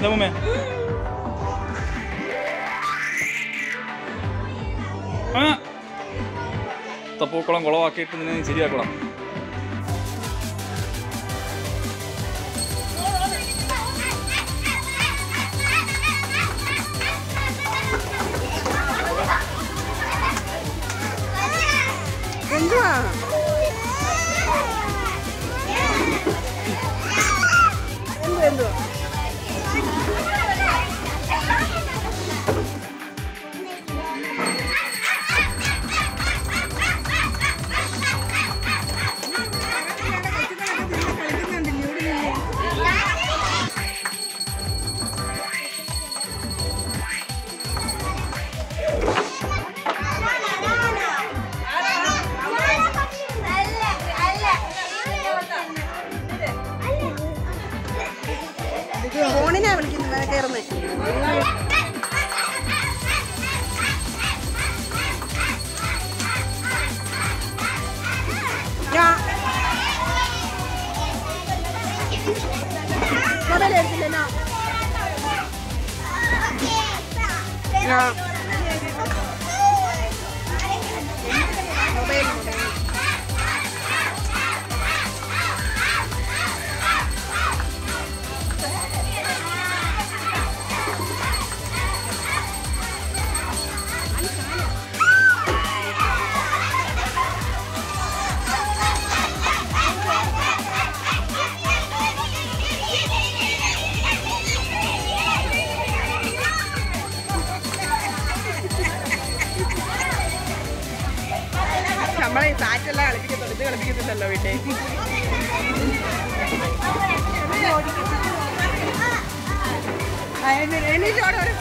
ദമ്മേ ആ തപ്പൂക്കുളം കുളമാക്കിയിട്ട് നിന്നെ നീ ശരിയാക്കണം എന്തുവാ എന്തുവാ എന്തുവാ ഫോണിനാ വിളിക്കുന്നത് കയറുന്നത് മൊബൈൽ എടുത്തില്ല മൊബൈൽ മൊബൈൽ നമ്മളെ ഈ സാറ്റെല്ലാം കളിപ്പിക്കത്തുള്ളൂ ഇത് കളിപ്പിക്കത്തില്ലല്ലോ വീട്ടിൽ എണീറ്റോടെ ഒരു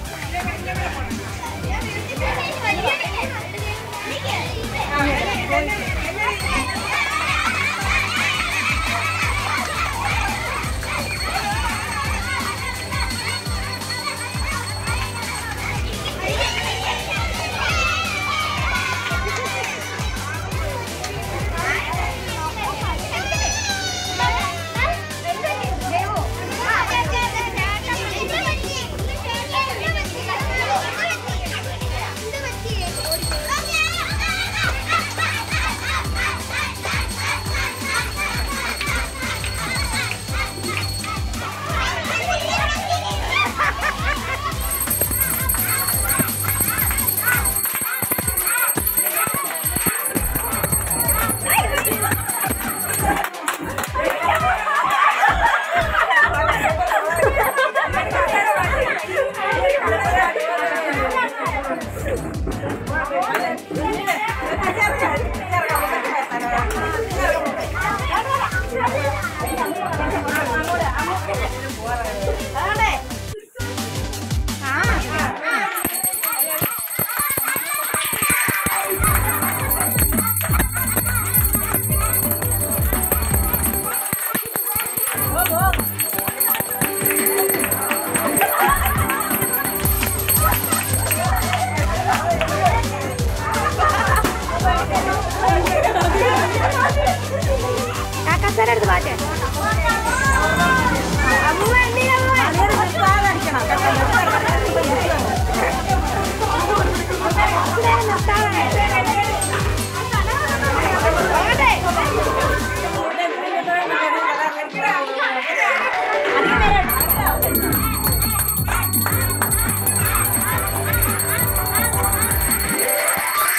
കാക്കത്തേരെടുത്ത് മാറ്റേ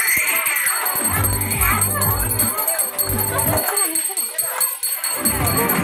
ആ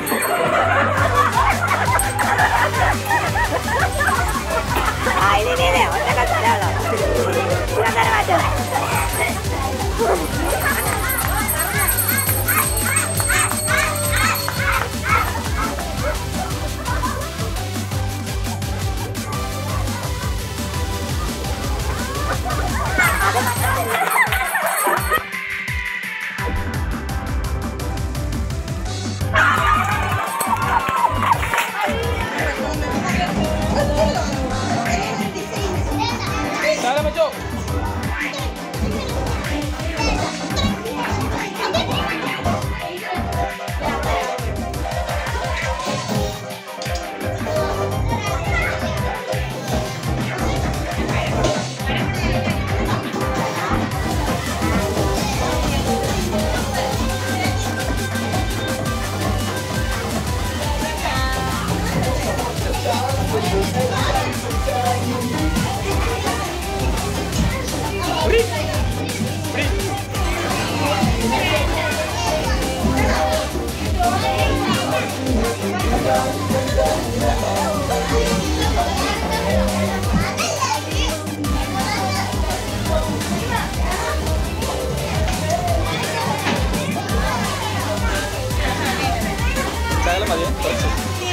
ശകലം മതിയെ കുറച്ച്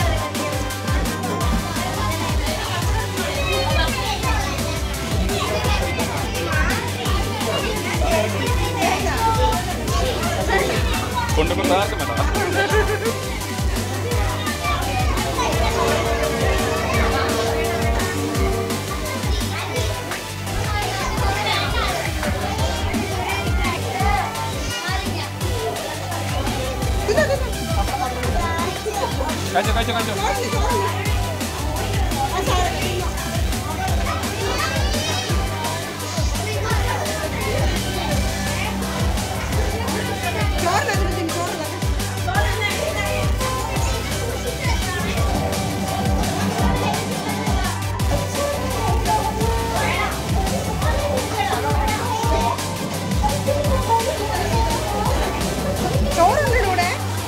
കൊണ്ടുകൊണ്ട് ആർക്കും വേണ്ട കഴിച്ചോ കഴിച്ചോ കഴിച്ചോ ചോറുണ്ടിലൂടെ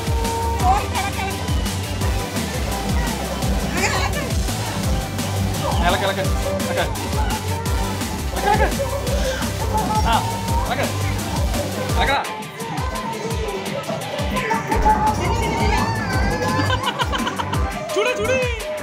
ഇളക്ക് ഇളക്ക് ഇളക്ക് ഇളക്ക് ഇളക്ക് ആ ഇളക്ക് ഇളക്കടാ ചൂട് ചൂട്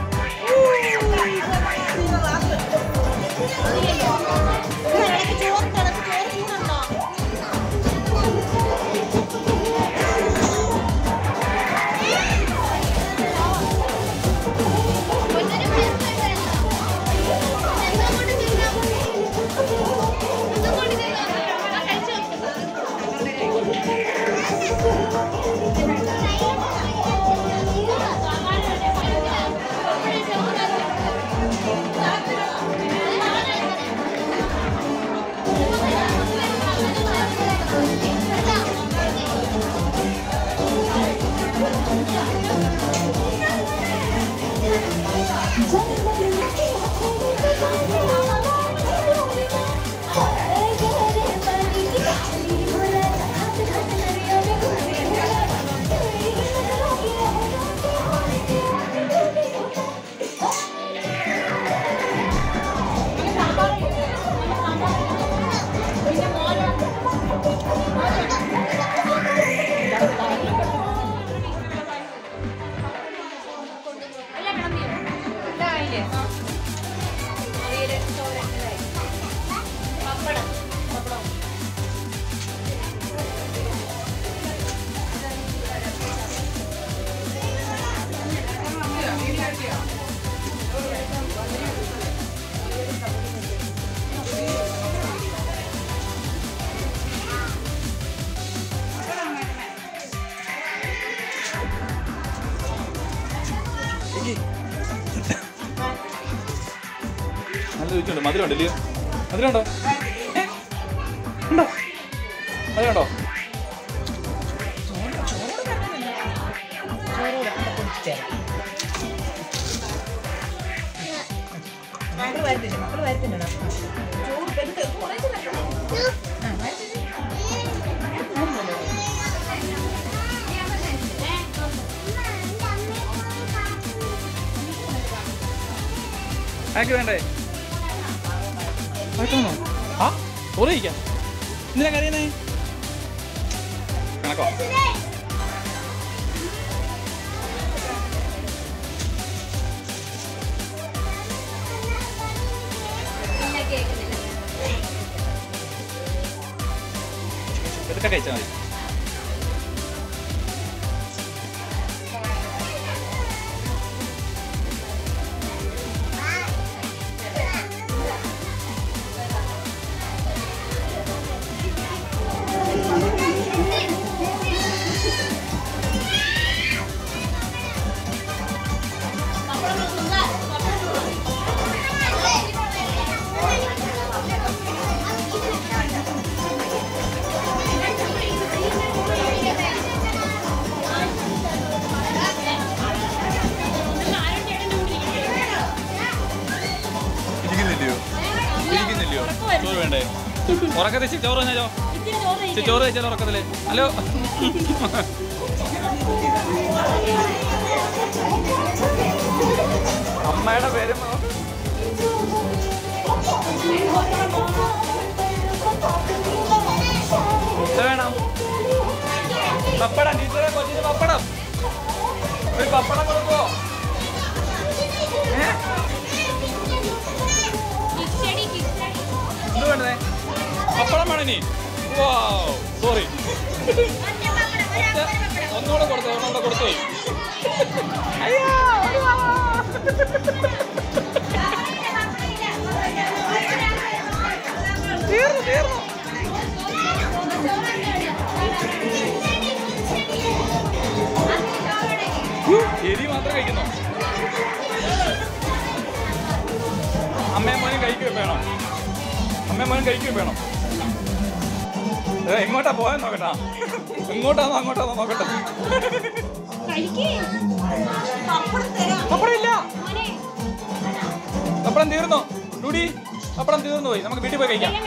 നല്ല രുചിയുണ്ട് മധുരം ഉണ്ടല്ലോ മധുരം ഉണ്ടോ ഏ? ഉണ്ടോ മധുരം ഉണ്ടോ മക്കള് വരത്തില്ല മക്കള് വരത്തില്ലടാ ചോറ് പെരുത്ത് കുറേശ്ശെ വെക്കണം. ആ, വരത്തില്ല. ആക്കി വേണ്ടേ ആക്കണോ ആ ചോറ് കഴിക്കാം എന്തിനാ കറിയുന്നേ കണക്കോ ഇതൊക്കെ കഴിച്ചാൽ മതി ഇരിക്കുന്നില്ലയോ ഇരിക്കുന്നില്ലയോ ചോറ് വേണ്ടേ ഉറക്കത്തിൽ ഇച്ചിരി ചോറ് തന്നോ ഇച്ചിരി ചോറ് കഴിച്ചാലോ ഉറക്കത്തില് ഹലോ ഇത് വേണം പപ്പടം ടീച്ചറെ കൊച്ചിന് പപ്പടം ഒരു പപ്പടം കൊടുക്കോ ഏ എന്ത് വേണ്ടേ പപ്പടം വേണം ഇനി വാ സോറി ഒന്നുകൂടെ കൊടുത്തോ ഒന്നുകൂടെ കൊടുത്തോ അയ്യോ ഓടി വാ. തീർന്നു തീർന്നു എരി മാത്രം കഴിക്കുന്നു അമ്മയും മോനും കഴിക്കുകയും വേണം അമ്മയും മോനും കഴിക്കുകയും വേണം ഏ, എങ്ങോട്ടാ പോയാൻ നോക്കട്ടാ എങ്ങോട്ടാന്നോ അങ്ങോട്ടാന്നോ നോക്കട്ടെ പപ്പടം ഇല്ല പപ്പടം തീർന്നു ഡൂഡി പപ്പടം തീർന്നു പോയി നമുക്ക് വീട്ടിൽ പോയി കഴിക്കാം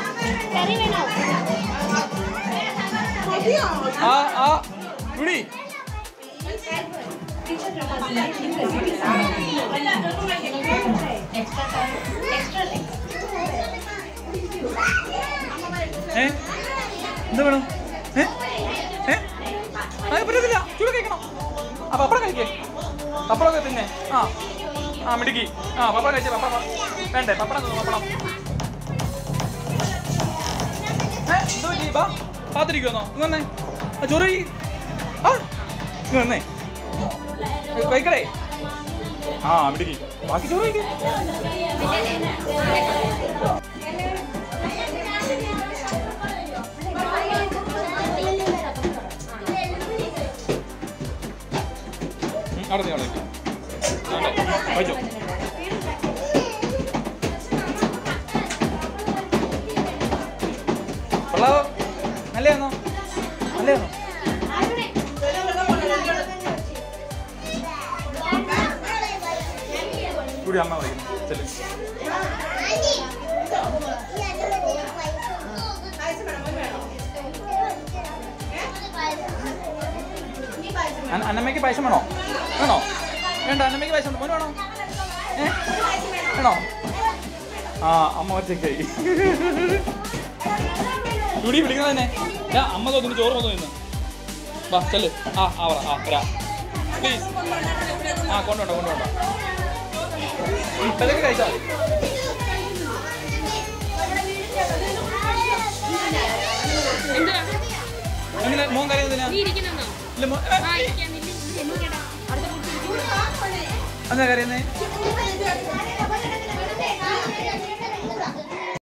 ആ ആ ഡൂഡി ഏ എന്ത് വേണം ഏ ഏ അത് പറ്റത്തില്ല ചൂട് കഴിക്കണം ആ പപ്പടം കഴിക്കേ പപ്പടമൊക്കെ തിന്നെ ആ ആ മിടുക്കി ആ പപ്പടം കഴിച്ചേ പപ്പടം വേണ്ടേ പപ്പടം തിന്നു പപ്പടം ഏ എന്തോ പറ്റി ബാ കാത്തിരിക്കുമെന്നോ ഇങ്ങ് വന്നേ ആ ചോറ് കഴി. ആ ഇങ്ങ് വന്നേ ഏ, കഴിക്കടേ ആ മിടുക്കി ബാക്കി ചോറ് കഴിക്കേ അവിടെ നീ അവിടെ നിൽക്ക്. വേണ്ടേ കഴിച്ചോ കൊള്ളാവോ നല്ലതാണോ നല്ലതാണോ കൂടി അമ്മ വിളിക്കുന്നു ചെല്ലു അന്ന- അന്നമ്മയ്ക്ക് പായസം വേണോ വേണോ വേണ്ട അന്നമ്മയ്ക്ക് പായസം വേണോ മോന് വേണോ ഏ വേണോ ആ അമ്മ ഒറ്റയ്ക്കായി ചുടി വിളിക്കുന്നത് തന്നെ ഞാൻ അമ്മ തോന്നുന്നു ചോറ് വന്നു നിന്ന് വാ ചെല്ല് ആ ആ പറ ആ വരാ പ്ലീസ് ആ കൊണ്ടുണ്ടോ കൊണ്ടുണ്ടോ ഇപ്പതൊക്കെ കഴിച്ചാൽ മതി എങ്ങനെ മോൻ കരയുന്നതിനാ ഇല്ല മോൻ ഏ, എന്താ കരയുന്നേ